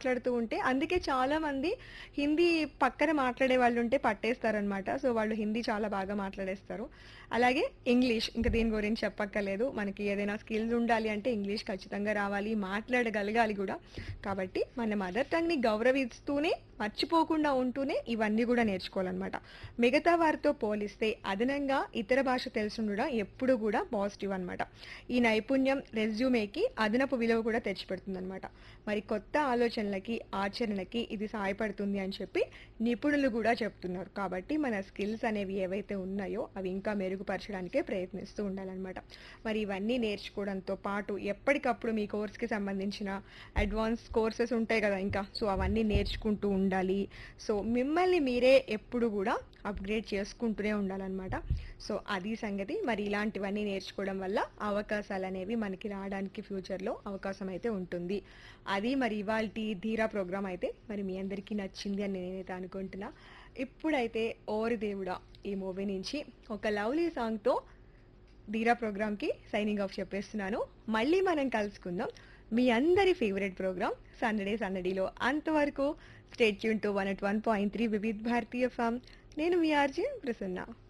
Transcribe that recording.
మాట్లాడుతూ ఉంటే అందుకే చాలా మంది హిందీ పక్కన మాట్లాడే వాళ్ళు ఉంటే పట్టేస్తారనమాట సో వాళ్ళు హిందీ చాలా బాగా మాట్లాడేస్తారు అలాగే ఇంగ్లీష్ ఇంకా దీని గురించి చెప్పక్కర్లేదు మనకి ఏదైనా స్కిల్స్ ఉండాలి అంటే ఇంగ్లీష్ ఖచ్చితంగా రావాలి మాట్లాడగలగాలి కూడా కాబట్టి మన మదర్ టంగ్ని గౌరవిస్తూనే మర్చిపోకుండా ఉంటూనే ఇవన్నీ కూడా నేర్చుకోవాలన్నమాట మిగతా వారితో పోలిస్తే అదనంగా ఇతర భాష తెలిసి ఉండడం ఎప్పుడు కూడా పాజిటివ్ అన్నమాట ఈ నైపుణ్యం రెజ్యూమేకి అదనపు విలువ కూడా తెచ్చిపెడుతుంది అనమాట మరి కొత్త ఆలోచనలకి ఆచరణకి ఇది సహాయపడుతుంది అని చెప్పి నిపుణులు కూడా చెప్తున్నారు కాబట్టి మన స్కిల్స్ అనేవి ఏవైతే ఉన్నాయో అవి ఇంకా మెరుగుపరచడానికే ప్రయత్నిస్తూ ఉండాలన్నమాట మరి ఇవన్నీ నేర్చుకోవడంతో పాటు ఎప్పటికప్పుడు మీ కోర్స్కి సంబంధించిన అడ్వాన్స్ కోర్సెస్ ఉంటాయి కదా ఇంకా సో అవన్నీ నేర్చుకుంటూ ఉండాలి సో మిమ్మల్ని మీరే ఎప్పుడు కూడా అప్గ్రేడ్ చేసుకుంటూనే ఉండాలన్నమాట సో అది సంగతి మరి ఇలాంటివన్నీ నేర్చుకోవడం వల్ల అవకాశాలు అనేవి మనకి రావడానికి ఫ్యూచర్లో అవకాశం అయితే ఉంటుంది అది మరి ఇవాళ ధీరా ప్రోగ్రామ్ అయితే మరి మీ అందరికీ నచ్చింది అని నేనైతే అనుకుంటున్నా ఇప్పుడైతే ఓరి దేవుడా ఈ మూవీ నుంచి ఒక లవ్లీ సాంగ్తో ధీరా ప్రోగ్రామ్కి సైనింగ్ ఆఫ్ చెప్పేస్తున్నాను మళ్ళీ మనం కలుసుకుందాం మీ అందరి ఫేవరెట్ ప్రోగ్రామ్ సండడే సందడిలో అంతవరకు stay tune to one at one point three Vividh Bharati from నేను మీ ఆర్జే ప్రసన్న